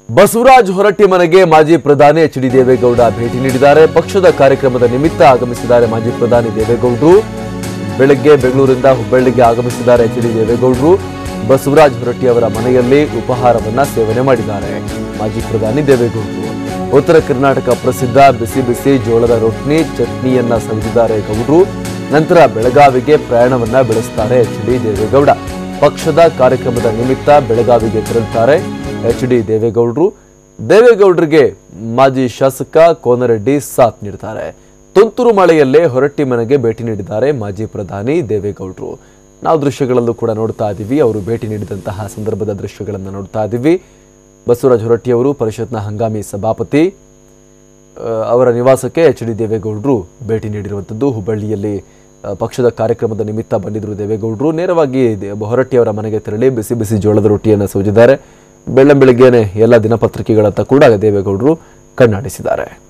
ಬಸವರಾಜ್ ಹೊರಟ್ಟಿ ಮನೆಗೆ ಮಾಜಿ ಪ್ರಧಾನಿ ಎಚ್ ಡಿ ದೇವೇಗೌಡ ಭೇಟಿ ನೀಡಿದ್ದಾರೆ ಪಕ್ಷದ ಕಾರ್ಯಕ್ರಮದ ನಿಮಿತ್ತ ಆಗಮಿಸಿದ್ದಾರೆ ಮಾಜಿ ಪ್ರಧಾನಿ ದೇವೇಗೌಡರು ಬೆಳಗ್ಗೆ ಬೆಂಗಳೂರಿಂದ ಹುಬ್ಬಳ್ಳಿಗೆ ಆಗಮಿಸಿದ್ದಾರೆ ಎಚ್ ಡಿ ದೇವೇಗೌಡರು ಬಸವರಾಜ್ ಹೊರಟ್ಟಿ ಅವರ ಮನೆಯಲ್ಲಿ ಉಪಹಾರವನ್ನ ಸೇವನೆ ಮಾಡಿದ್ದಾರೆ ಮಾಜಿ ಪ್ರಧಾನಿ ದೇವೇಗೌಡರು ಉತ್ತರ ಕರ್ನಾಟಕ ಪ್ರಸಿದ್ಧ ಬಿಸಿ ಬಿಸಿ ಜೋಳದ ರೊಟ್ಟಿ ಚಟ್ನಿಯನ್ನ ಸವಿದಿದ್ದಾರೆ ಗೌಡ್ರು ನಂತರ ಬೆಳಗಾವಿಗೆ ಪ್ರಯಾಣವನ್ನ ಬೆಳೆಸ್ತಾರೆ ಎಚ್ ಡಿ ದೇವೇಗೌಡ ಪಕ್ಷದ ಕಾರ್ಯಕ್ರಮದ ನಿಮಿತ್ತ ಬೆಳಗಾವಿಗೆ ತೆರಳುತ್ತಾರೆ ಎಚ್ ಡಿ ದೇವೇಗೌಡರು ದೇವೇಗೌಡರಿಗೆ ಮಾಜಿ ಶಾಸಕ ಕೋನರೆಡ್ಡಿ ಸಾಥ್ ನೀಡ್ತಾರೆ ತುಂತುರು ಮಳೆಯಲ್ಲೇ ಹೊರಟ್ಟಿ ಮನೆಗೆ ಭೇಟಿ ನೀಡಿದ್ದಾರೆ ಮಾಜಿ ಪ್ರಧಾನಿ ದೇವೇಗೌಡರು ನಾವು ದೃಶ್ಯಗಳಲ್ಲೂ ಕೂಡ ನೋಡ್ತಾ ಇದ್ದೀವಿ ಅವರು ಭೇಟಿ ನೀಡಿದಂತಹ ಸಂದರ್ಭದ ದೃಶ್ಯಗಳನ್ನು ನೋಡ್ತಾ ಇದ್ದೀವಿ ಬಸವರಾಜ ಹೊರಟ್ಟಿ ಅವರು ಪರಿಷತ್ನ ಹಂಗಾಮಿ ಸಭಾಪತಿ ಆ, ಅವರ ನಿವಾಸಕ್ಕೆ ಎಚ್ ಡಿ ದೇವೇಗೌಡರು ಭೇಟಿ ನೀಡಿರುವಂಥದ್ದು ಹುಬ್ಬಳ್ಳಿಯಲ್ಲಿ ಆ, ಪಕ್ಷದ ಕಾರ್ಯಕ್ರಮದ ನಿಮಿತ್ತ ಬಂದಿದ್ರು ದೇವೇಗೌಡರು ನೇರವಾಗಿ ದೇ- ಹೊರಟ್ಟಿ ಅವರ ಮನೆಗೆ ತೆರಳಿ ಬಿಸಿ ಬಿಸಿ ಜೋಳದ ರೊಟ್ಟಿಯನ್ನು ಸೂಚಿದ್ದಾರೆ ಬೆಳ್ಳಂಬೆಳಗ್ಗೆನೆ ಎಲ್ಲ ದಿನಪತ್ರಿಕೆಗಳತ್ತ ಕೂಡ ದೇವೇಗೌಡರು ಕಣ್ಣಾಡಿಸಿದ್ದಾರೆ